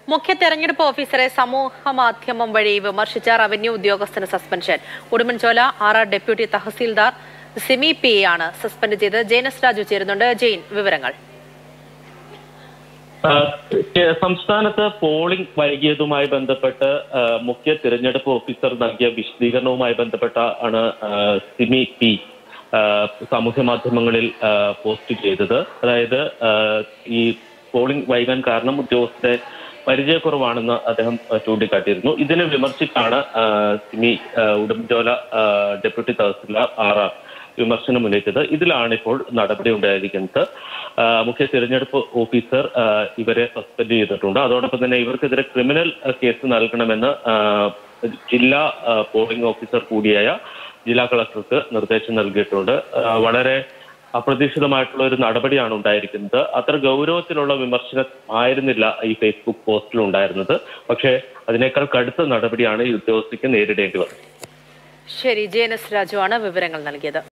മുഖ്യ തെരഞ്ഞെടുപ്പ് ഓഫീസറെ സമൂഹ മാധ്യമം വഴി വിമർശിച്ച റവന്യൂ ഉദ്യോഗസ്ഥന് suspension Udumbanchola R R deputy tahsildar Simi P ആണ് സസ്പെൻഡ് ചെയ്ത് ജെയിനസ് രാജു ചേരുന്നുണ്ട് ജെയിൻ വിവരങ്ങൾ ആ, കേ- സംസ്ഥാനത്ത് പോളിംഗ് വൈകിയതുമായി ബന്ധപ്പെട്ട് ആ, മുഖ്യ തിരഞ്ഞെടുപ്പ് ഓഫീസർ നൽകിയ വിശദീകരണവുമായി ബന്ധപ്പെട്ട ആണ് ആ, സിമി പി ആ, സാമൂഹ്യ മാധ്യമങ്ങളിൽ ആ, പോസ്റ്റ് ചെയ്തത് അതായത് ആ, ഈ പോളിംഗ് വൈകാൻ കാരണം ഉദ്യോഗസ്ഥരെ പരിചയക്കുറവാണെന്ന് അദ്ദേഹം ആ, ചൂണ്ടിക്കാട്ടിയിരുന്നു ഇതിനെ വിമർശിച്ചാണ് ആ, സിമി ആ, ഉടുമ്പൻചോല ആ, ഡെപ്യൂട്ടി തഹസിൽദാർ ആർ ആർ വിമർശനം ഉന്നയിച്ചത് ഇതിലാണ് ഇപ്പോൾ നടപടി ഉണ്ടായിരിക്കുന്നത് ആ, മുഖ്യ തിരഞ്ഞെടുപ്പ് ഓഫീസർ ആ, ഇവരെ സസ്പെൻഡ് ചെയ്തിട്ടുണ്ട് അതോടൊപ്പം തന്നെ ഇവർക്കെതിരെ ക്രിമിനൽ ആ, കേസ് നൽകണമെന്ന് ആ, ജില്ലാ ആ, പോളിംഗ് ഓഫീസർ കൂടിയായ ജില്ലാ കളക്ടർക്ക് നിർദ്ദേശം നൽകിയിട്ടുണ്ട് ആ, വളരെ അപ്രതീക്ഷിതമായിട്ടുള്ള ഒരു നടപടിയാണ് ഉണ്ടായിരിക്കുന്നത് അത്ര ഗൗരവത്തിലുള്ള വിമർശനം ആയിരുന്നില്ല ഈ ഫേസ്ബുക്ക് പോസ്റ്റിൽ ഉണ്ടായിരുന്നത് പക്ഷേ അതിനേക്കാൾ കടുത്ത നടപടിയാണ് ഈ ഉദ്യോഗസ്ഥയ്ക്ക് നേരിടേണ്ടി വന്നത് ശരി ജെയിനസ് രാജു ആണ് വിവരങ്ങൾ നൽകിയത്